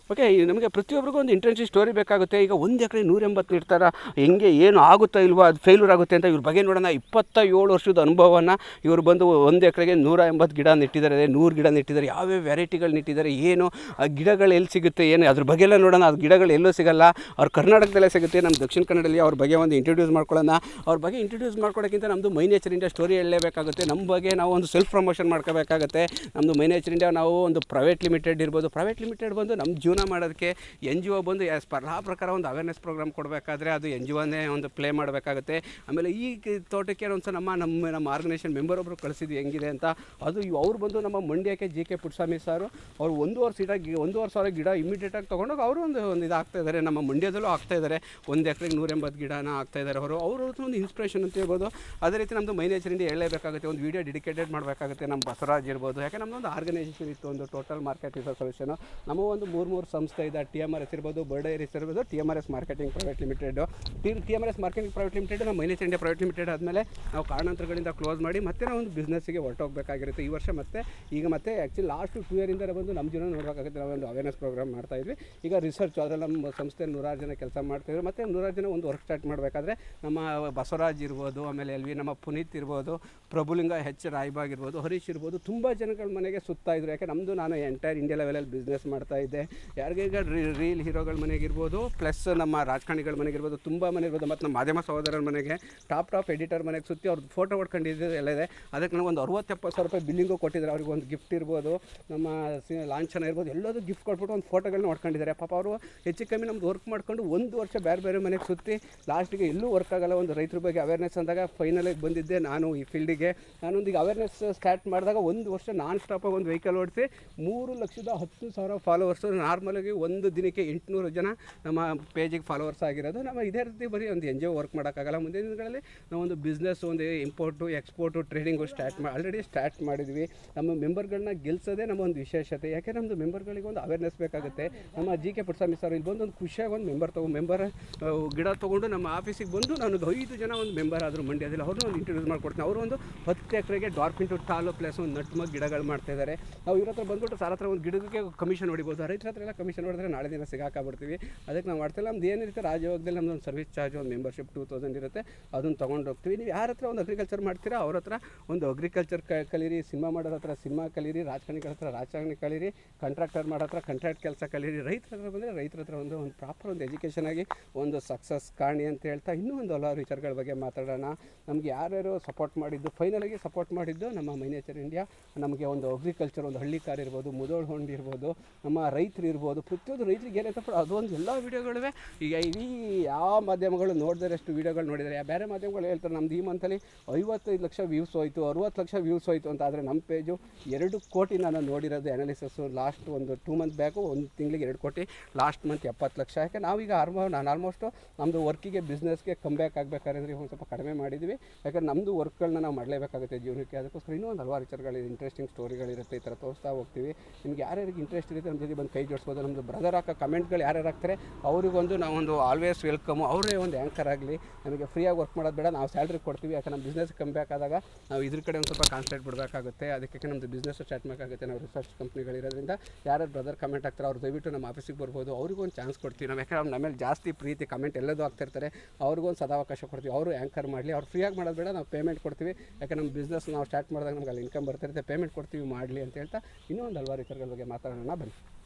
okay ಈ ನಮಗೆ ಪ್ರತಿಯೊಬ್ಬರಿಗೂ ಒಂದು ಇಂಟ್ರೆನ್ಸಿವ್ ಸ್ಟೋರಿ ಬೇಕಾಗುತ್ತೆ ಈಗ ಒಂದು ಎಕರೆ ನೂರ ಎಂಬತ್ತು ಇಡ್ತಾರ ಹೆಂಗೆ ಏನು ಆಗುತ್ತಾ ಇಲ್ವೋ ಅದು ಫೇಲ್ಯೂರ್ ಆಗುತ್ತೆ ಅಂತ ಇವ್ರ ಬಗ್ಗೆ ನೋಡೋಣ ಇಪ್ಪತ್ತ ಏಳು ವರ್ಷದ ಅನುಭವನ ಇವರು ಬಂದು ಒಂದು ಎಕರೆಗೆ ನೂರ ಎಂಬತ್ತು ಗಿಡ ನೆಟ್ಟಿದ್ದಾರೆ ನೂರು ಗಿಡ ನೆಟ್ಟಿದ್ದಾರೆ ಯಾವ್ಯಾವ ವೆರೈಟಿಗಳು ನೆಟ್ಟಿದ್ದಾರೆ ಏನು ಆ ಗಿಡಗಳು ಎಲ್ಲಿ ಸಿಗುತ್ತೆ ಏನು ಅದ್ರ ಬಗ್ಗೆ ಎಲ್ಲ ನೋಡೋಣ ಅದು ಗಿಡಗಳು ಎಲ್ಲೂ ಸಿಗಲ್ಲ ಅವ್ರ ಕರ್ನಾಟಕದಲ್ಲೇ ಸಿಗುತ್ತೆ ನಮ್ಮ ದಕ್ಷಿಣ ಕನ್ನಡದಲ್ಲಿ ಅವ್ರ ಬಗ್ಗೆ ಒಂದು ಇಂಟ್ರೊಡ್ಯೂಸ್ ಮಾಡ್ಕೊಳ್ಳೋಣ ಅವ್ರ ಬಗ್ಗೆ ಇಂಟ್ರೊಡ್ಯೂಸ್ ಮಾಡ್ಕೊಳ್ಳೋಕ್ಕಿಂತ ನಮ್ಮದು ಮೈ ನೇಚರ್ ಇಂಡಿಯಾ ಸ್ಟೋರಿ ಹೇಳಲೇಬೇಕಾಗುತ್ತೆ ನಮ್ಮ ಬಗ್ಗೆ ನಾವು ಒಂದು ಸೆಲ್ಫ್ ಪ್ರಮೋಷನ್ ಮಾಡ್ಕೋಬೇಕಾಗುತ್ತೆ ನಮ್ಮದು ಮೈ ನೇಚರ್ ಇಂಡಿಯಾ ನಾವು ಒಂದು ಪ್ರೈವೇಟ್ ಲಿಮಿಟೆಡ್ ಇರ್ಬೋದು ಪ್ರೈವೇಟ್ ಲಿಮಿಟೆಡ್ ಬಂದು ನಮ್ಮ ಜೀವನ ಮಾಡೋದಕ್ಕೆ ಎನ್ ಜಿ ಒ ಬಂದು ಆ್ಯಸ್ ಪರ್ ಆ ಪ್ರಕಾರ ಒಂದು ಅವೇರ್ನೆಸ್ ಪ್ರೋಗ್ರಾಮ್ ಕೊಡಬೇಕಾದ್ರೆ ಅದು ಎನ್ ಜಿ ಒನೇ ಒಂದು ಪ್ಲೇ ಮಾಡಬೇಕಾಗುತ್ತೆ ಆಮೇಲೆ ಈ ಕ- ತೋಟಕ್ಕೆ ಒಂದು ಸಲ ನಮ್ಮ ನಮ್ಮ ನಮ್ಮ ಆರ್ಗನೈಸೇಷನ್ ಮೆಂಬರ್ ಒಬ್ಬರು ಕಳಿಸಿದ್ವಿ ಹೆಂಗಿದೆ ಅಂತ ಅದು ಇವ್- ಅವ್ರು ಬಂದು ನಮ್ಮ ಮಂಡ್ಯಕ್ಕೆ ಜಿ ಕೆ ಪುಟ್ಟಸ್ವಾಮಿ ಸಾರು ಅವ್ರು ಒಂದೂವರೆ ಸೀಟ ಗಿ ಒಂದೂವರೆ ಸಾವಿರ ಗಿಡ ಇಮಿಡಿಯೇಟಾಗಿ ತೊಗೊಂಡೋಗಿ ಅವರು ಒಂದು ಒಂದು ಇದು ಆಗ್ತಾ ಇದ್ದಾರೆ ನಮ್ಮ ಮಂಡ್ಯದಲ್ಲೂ ಆಗ್ತಾ ಇದ್ದಾರೆ ಒಂದು ಎಕರೆಗೆ ನೂರ ಎಂಬತ್ತು ಗಿಡನ ಆಗ್ತಾ ಇದ್ದಾರೆ ಅವರು ಅವರು ಒಂದು ಇನ್ಸ್ಪಿರೇಷನ್ ಅಂತ ಹೇಳ್ಬೋದು ಅದೇ ರೀತಿ ನಮ್ಮದು ಮೈ ನೇಚರ್ ಇಂಡಿಯಾ ಹೇಳಲೇಬೇಕಾಗುತ್ತೆ ಒಂದು ವೀಡಿಯೋ ಡೆಡಿಕೇಟೆಡ್ ಮಾಡಬೇಕಾಗುತ್ತೆ ನಮ್ಮ ಬಸವರಾಜ್ ಇರ್ಬೋದು ಯಾಕೆ ನಮ್ಮದೊಂದು ಆರ್ಗನೈಸೇಷನ್ ಇತ್ತು ಒಂದು ಟೋಟಲ್ ಮಾರ್ಕೆಟ್ ರಿಸರ್ವ್ ಸೊಲ್ಯೂಷನು ನಮ್ಮ ಒಂದು ಮೂರು ಮೂರು ಸಂಸ್ಥೆ ಇದೆ ಟಿ ಎಮ್ ಆರ್ ಎಸ್ ಇರ್ಬೋದು ಬರ್ಡೇ ಎಸ್ ಇರ್ಬೋದು T M R S marketing private limited T T M R S marketing private limited ನಮ್ಮ ಮೈನೇಜ್ ಇಂಡಿಯಾ ಪ್ರೈವೇಟ್ ಲಿಮಿಟೆಡ್ ಆದಮೇಲೆ ನಾವು ಕಾರಣಾಂತರಗಳಿಂದ ಕ್ಲೋಸ್ ಮಾಡಿ ಮತ್ತೆ ನಾವು ಒಂದು ಬಿಸ್ನೆಸ್ಸಿಗೆ ಹೊರಟೋಗ್ಬೇಕಾಗಿರುತ್ತೆ ಈ ವರ್ಷ ಮತ್ತೆ ಈಗ ಮತ್ತೆ ಆ್ಯಕ್ಚುಲಿ ಲಾಸ್ಟ್ ಟೂ ಇಯರಿಂದ ಬಂದು ನಮ್ಮ ಜೀವನ ನೋಡಬೇಕಾಗುತ್ತೆ ನಾವು ಒಂದು ಅವೇರ್ನೆಸ್ ಪ್ರೋಗ್ರಾಮ್ ಮಾಡ್ತಾ ಇದ್ವಿ ಈಗ ರಿಸರ್ಚ್ ಅದರಲ್ಲಿ ನಮ್ಮ ಸಂಸ್ಥೆಯಲ್ಲಿ ನೂರಾರು ಜನ ಕೆಲಸ ಮಾಡ್ತಿದ್ರು ಮತ್ತು ನೂರಾರು ಜನ ಒಂದು ವರ್ಕ್ ಸ್ಟಾರ್ಟ್ ಮಾಡಬೇಕಾದ್ರೆ ನಮ್ಮ ಬಸವರಾಜ್ ಇರ್ಬೋದು ಆಮೇಲೆ ಎಲ್ ವಿ ನಮ್ಮ ಪುನೀತ್ ಇರ್ಬೋದು ಪ್ರಭುಲಿಂಗ ಹೆಚ್ ರಾಯ್ಬಾಗ್ ಇರ್ಬೋದು ಹರೀಶ್ ಇರ್ಬೋದು ತುಂಬ ಜನಗಳ ಮನೆಗೆ ಸುತ್ತಾ ಇದ್ರು ಯಾಕೆ ನಮ್ಮದು ನಾನು ಎಂಟೈರ್ ಇಂಡಿಯಾ ಲೆವೆಲಲ್ಲಿ ಬಿಸ್ನೆಸ್ ಮಾಡ್ತಾ ಇದ್ದೆ ಯಾರಿಗೆ ಈಗ ರೀಲ್ ಹೀರೋಗಳ ಮನೆಗಿರ್ಬೋದು ಪ್ಲಸ್ ನಮ್ಮ ರಾಜಕಾರಣಿಗಳ ಮನೆಗಿರ್ಬೋದು ತುಂಬ ಮನೆ ಇರ್ಬೋದು ಮತ್ತು ನಮ್ಮ ಮಾಧ್ಯಮ ಸಹೋದರರ ಮನೆಗೆ ಟಾಪ್ ಟಾಪ್ ಎಡಿಟರ್ ಮನೆಗೆ ಸುತ್ತಿ ಅವ್ರದ್ದು ಫೋಟೋ ಹೊಡ್ಕೊಂಡಿದ್ದು ಎಲ್ಲ ಇದೆ ಅದಕ್ಕೆ ನನಗೆ ಒಂದು ಅರವತ್ತು ಎಪ್ಪತ್ತು ಸಾವಿರ ರೂಪಾಯಿ ಬಿಲ್ಲಿಂಗು ಕೊಟ್ಟಿದ್ದಾರೆ ಅವ್ರಿಗೆ ಒಂದು ಗಿಫ್ಟ್ ಇರ್ಬೋದು ನಮ್ಮ ಸಿ ಲಾಂಛನ ಇರ್ಬೋದು ಎಲ್ಲದೂ ಗಿಫ್ಟ್ ಕೊಟ್ಬಿಟ್ಟು ಒಂದು ಫೋಟೋಗಳನ್ನ ಹೊಡ್ಕೊಂಡಿದ್ದಾರೆ ಪಾಪ ಅವರು ಹೆಚ್ಚು ಕಮ್ಮಿ ನಮ್ದು ವರ್ಕ್ ಮಾಡ್ಕೊಂಡು ಒಂದು ವರ್ಷ ಬೇರೆ ಬೇರೆ ಮನೆಗೆ ಸುತ್ತಿ ಲಾಸ್ಟಿಗೆ ಎಲ್ಲೂ ವರ್ಕ್ ಆಗಲ್ಲ ಒಂದು ರೈತರ ಬಗ್ಗೆ ಅವೇರ್ನೆಸ್ ಅಂದಾಗ ಫೈನಲಾಗಿ ಬಂದಿದ್ದೆ ನಾನು ಈ ಫೀಲ್ಡಿಗೆ ನಾನೊಂದು ಈಗ ಅವೇರ್ನೆಸ್ ಸ್ಟಾರ್ಟ್ ಮಾಡಿದಾಗ ಒಂದು ವರ್ಷ ನಾನ್ ಸ್ಟಾಪಾಗಿ ಒಂದು ವೆಹಿಕಲ್ ಓಡಿಸಿ ಮೂರು ಲಕ್ಷದ ಹತ್ತು ಸಾವಿರ ಫಾಲೋವರ್ಸು ನಾರ್ಮಲಾಗಿ ಒಂದು ದಿನಕ್ಕೆ ಎಂಟುನೂರು ಜನ ನಮ್ಮ ಪೇಜಿಗೆ ಫಾಲೋವರ್ಸ್ ಆಗಿರೋದು ನಮ್ಮ ಇದೇ ರೀತಿ ಬರೀ ಒಂದು ಎನ್ ಜಿ ಒ ವರ್ಕ್ ಮಾಡೋಕ್ಕಾಗಲ್ಲ ಮುಂದಿನ ದಿನಗಳಲ್ಲಿ ನಾವು ಒಂದು ಬಿಸ್ನೆಸ್ ಒಂದು ಇಂಪೋರ್ಟು ಎಕ್ಸ್ಪೋರ್ಟು ಟ್ರೇಡಿಂಗು ಸ್ಟಾರ್ಟ್ ಮಾಡಿ ಆಲ್ರೆಡಿ ಸ್ಟಾರ್ಟ್ ಮಾಡಿದ್ವಿ ನಮ್ಮ ಮೆಂಬರ್ಗಳನ್ನ ಗೆಲ್ಸೋದೇ ನಮ್ಮ ಒಂದು ವಿಶೇಷತೆ ಯಾಕೆ ನಮ್ಮದು ಮೆಂಬರ್ಗಳಿಗೆ ಒಂದು ಅವೇರ್ನೆಸ್ ಬೇಕಾಗುತ್ತೆ ನಮ್ಮ ಜಿ ಕೆ ಪುಟ್ಸ್ವಾಮಿ ಸರ್ ಇಲ್ಲಿ ಬಂದು ಒಂದು ಖುಷಿಯಾಗಿ ಒಂದು ಮೆಂಬರ್ ತಗೊ ಮೆಂಬರ್ ಗಿಡ ತೊಗೊಂಡು ನಮ್ಮ ಆಫೀಸಿಗೆ ಬಂದು ನಾನು ಒಂದು ಐದು ಜನ ಒಂದು ಮೆಂಬರ್ ಆದರು ಮಂಡ್ಯದಲ್ಲಿ ಅವ್ರನ್ನ ಒಂದು ಇಂಟ್ರೊಡ್ಯೂಸ್ ಮಾಡ್ಕೊಡ್ತೀನಿ ಅವರು ಒಂದು ಹತ್ತು ಎಕರೆಗೆ ಡಾರ್ಫಿನ್ ಟು ಟಾಲು ಪ್ಲಸ್ ಒಂದು ನಟ್ ಮಗ್ ಗಿಡಗಳು ಮಾಡ್ತಾ ಇದ್ದಾರೆ ನಾವು ಇವ್ರ ಹತ್ರ ಬಂದ್ಬಿಟ್ಟು ಸರ್ ಹತ್ರ ಒಂದು ಗಿಡಕ್ಕೆ ಕಮಿಷನ್ ಹೊಡಿಬೋದು ರೈತರ ಹತ್ರ ಎಲ್ಲ ಕಮಿಷನ್ ಹೊಡೆದ್ರೆ ನಾಳೆ ದಿನ ಸಿಗಾಕಾಗ್ಬಿಡ್ತೀವಿ ಅದಕ್ಕೆ ನಾವು ಮಾಡ್ತಿಲ್ಲ ನಮ್ದು ಏನಿರುತ್ತೆ ರಾಜಯೋಗದಲ್ಲಿ ನಮ್ದು ಒಂದು ಸರ್ವಿಸ್ ಚಾರ್ಜ್ ಒಂದು ಮೆಂಬರ್ಶಿಪ್ ಟೂ ತೌಸಂಡ್ ಇರುತ್ತೆ ಅದನ್ನು ತೊಗೊಂಡು ಹೋಗ್ತೀವಿ ನೀವು ಯಾರ ಹತ್ರ ಒಂದು ಅಗ್ರಿಕಲ್ಚರ್ ಮಾಡ್ತೀರಾ ಅವ್ರ ಹತ್ರ ಒಂದು ಅಗ್ರಿಕಲ್ಚರ್ ಕಲೀರಿ ಸಿನಿಮಾ ಮಾಡೋರ ಹತ್ರ ಸಿನಿಮಾ ಕಲೀರಿ ರಾಜಕಾರಣಿಗಳ ಹತ್ರ ರಾಜಕಾರಣಿ ಕಲೀರಿ ಕಾಂಟ್ರಾಕ್ಟರ್ ಮಾಡೋ ಹತ್ರ ಕಾಂಟ್ರಾಕ್ಟ್ ಕೆಲಸ ಕಲೀರಿ ರೈತರ ಹತ್ರ ಬಂದರೆ ರೈತರ ಹತ್ರ ಒಂದು ಒಂದು ಪ್ರಾಪರ್ ಒಂದು ಎಜುಕೇಷನ್ ಆಗಿ ಒಂದು ಸಕ್ಸಸ್ ಕಾಣಿ ಅಂತ ಹೇಳ್ತಾ ಇನ್ನೂ ಒಂದು ಹಲವಾರು ವಿಚಾರಗಳ ಬಗ್ಗೆ ಮಾತಾಡೋಣ ನಮಗೆ ಯಾರ್ಯಾರು ಸಪೋರ್ಟ್ ಮಾಡಿದ್ದು ಫೈನಲಾಗಿ ಸಪೋರ್ಟ್ ಮಾಡಿದ್ದು ನಮ್ಮ ಮೈನೇಚರ್ ಇಂಡಿಯಾ ನಮಗೆ ಒಂದು ಅಗ್ರಿಕಲ್ಚರ್ ಒಂದು ಹಳ್ಳಿ ಕಾರ್ ಇರ್ಬೋದು ಮುದೋಳ್ ಹೊಂಡ್ ಇರ್ಬೋದು ನಮ್ಮ ರೈತರು ಇರ್ಬೋದು ಪ್ರತಿಯೊಂದು ರೈತರಿಗೆ ಏನೈತೆ ಅದೊಂದು ಎಲ್ಲ ವೀಡಿಯೋಗಳಿವೆ ಈಗ ಇಡೀ ಯಾವ ಮಾಧ್ಯಮಗಳು ನೋಡಿದರಷ್ಟು ವೀಡಿಯೋಗಳು ನೋಡಿದ್ದಾರೆ ಯಾ- ಬೇರೆ ಮಾಧ್ಯಮಗಳು ಹೇಳ್ತಾರೆ ನಮ್ದು ಈ ಮಂತಲ್ಲಿ ಐವತ್ತೈದು ಲಕ್ಷ ವ್ಯೂಸ್ ಹೋಯ್ತು ಅರುವತ್ತು ಲಕ್ಷ ವ್ಯೂಸ್ ಹೋಯ್ತು ಅಂತ ಆದರೆ ನಮ್ಮ ಪೇಜು ಎರಡು ಕೋಟಿ ನಾನು ನೋಡಿರೋದು ಅನಾಲಿಸಸ್ಸು ಲಾಸ್ಟ್ ಒಂದು ಟೂ ಮಂತ್ ಬ್ಯಾಕು ಒಂದು ತಿಂಗಳಿಗೆ ಎರಡು ಕೋಟಿ ಲಾಸ್ಟ್ ಮಂತ್ ಎಪ್ಪತ್ತು ಲಕ್ಷ ಯಾಕೆ ನಾವೀಗ ಆರ್ಮೋ ನಾನು ಆಲ್ಮೋಸ್ಟು ನಮ್ಮದು ವರ್ಕಿಗೆ ಬಿಸ್ನೆಸ್ಗೆ ಕಮ್ ಬ್ಯಾಕ್ ಆಗಬೇಕಾದ್ರೆ ಒಂದು ಸ್ವಲ್ಪ ಕಡಿಮೆ ಮಾಡಿದ್ವಿ ಯಾಕಂದ್ರೆ ನಮ್ಮದು ವರ್ಕ್ಗಳನ್ನ ನಾವು ಮಾಡಲೇಬೇಕಾಗುತ್ತೆ ಜೀವನಕ್ಕೆ ಅದಕ್ಕೋಸ್ಕರ ಇನ್ನೂ ಒಂದು ಹಲವಾರು ವಿಚಾರಗಳಿದೆ ಇಂಟ್ರೆಸ್ಟಿಂಗ್ ಸ್ಟೋರಿಗಳಿರುತ್ತೆ ಈ ಥರ ತೋರಿಸ್ತಾ ಹೋಗ್ತೀವಿ ನಿಮ್ಗೆ ಯಾರ್ಯಾರಿಗೆ ಇಂಟ್ರೆಸ್ಟ್ ಇರುತ್ತೆ ನಮ್ಮ ಜೊತೆ ಬಂದು ಕೈ ಜೋಡಿಸ್ಬೋದು ನಮ್ಮದು ಬ್ರದರ್ ಹಾಕೋ ಕಮೆಂಟ್ಗಳು ಯಾರ್ಯಾರು ಹಾಕ್ತಾರೆ ಅವರಿಗೊಂದು ನಾವೊಂದು ಆಲ್ವೇಸ್ ವೆಲ್ಕಮು ಅವರೇ ಒಂದು ಆ್ಯಂಕರ್ ಆಗಲಿ ನಮಗೆ ಫ್ರೀಯಾಗಿ ವರ್ಕ್ ಮಾಡೋದು ಬೇಡ ನಾವು ಸ್ಯಾಲ್ರಿ ಕೊಡ್ತೀವಿ ಯಾಕೆ ನಮ್ಮ ಬಿಸ್ನೆಸ್ ಕಮ್ ಬ್ಯಾಕ್ ಆದಾಗ ನಾವು ಇದ್ರ ಕಡೆ ಒಂದು ಸ್ವಲ್ಪ ಕಾನ್ಸಂಟ್ರೇಟ್ ಬಿಡಬೇಕಾಗುತ್ತೆ ಅದಕ್ಕೆ ನಮ್ಮದು ಬಿಸ್ನೆಸ್ ಸ್ಟಾರ್ಟ್ ಮಾಡಬೇಕಾಗುತ್ತೆ ನಾವು ರಿಸರ್ಚ್ ಕಂಪ್ನಿಗಳಿರೋದ್ರಿಂದ ಯಾರ್ಯಾರು ಬ್ರದರ್ ಕಮೆಂಟ್ ಹಾಕ್ತಾರೆ ಅವ್ರು ದಯವಿಟ್ಟು ನಮ್ಮ ಆಫೀಸಿಗೆ ಬರ್ಬೋದು ಅವ್ರಿಗೂ ಒಂದು ಚಾನ್ಸ್ ಕೊಡ್ತೀವಿ ನಾವು ಯಾಕಂದ್ರೆ ನಮ್ಮ ಮೇಲೆ ಜಾಸ್ತಿ ಪ್ರೀತಿ ಕಮೆಂಟ್ ಎಲ್ಲದೂ ಆಗ್ತಿರ್ತಾರೆ ಅವ್ರಿಗೊಂದು ಸದಾವಕಾಶ ಕೊಡ್ತೀವಿ ಅವರು ಆ್ಯಂಕರ್ ಮಾಡಲಿ ಅವ್ರು ಫ್ರೀಯಾಗಿ ಮಾಡೋದು ಬೇಡ ನಾವು ಪೇಮೆಂಟ್ ಕೊಡ್ತೀವಿ ಯಾಕೆ ನಮ್ಮ ಬಿಸ್ನೆಸ್ ನಾವು ಸ್ಟಾರ್ಟ್ ಮಾಡಿದಾಗ ನಮ್ಗೆ ಅಲ್ಲಿ ಇನ್ಕಮ್ ಬರ್ತಿರುತ್ತೆ ಪೇಮೆಂಟ್ ಕೊಡ್ತೀವಿ ಮಾಡಲಿ ಅಂತ ಹೇಳ್ತಾ ಇನ್ನೂ ಒಂದು ಹಲವಾರು ವಿಚಾರಗಳ ಬಗ್ಗೆ ಮಾತಾಡೋಣ ಬನ್ನಿ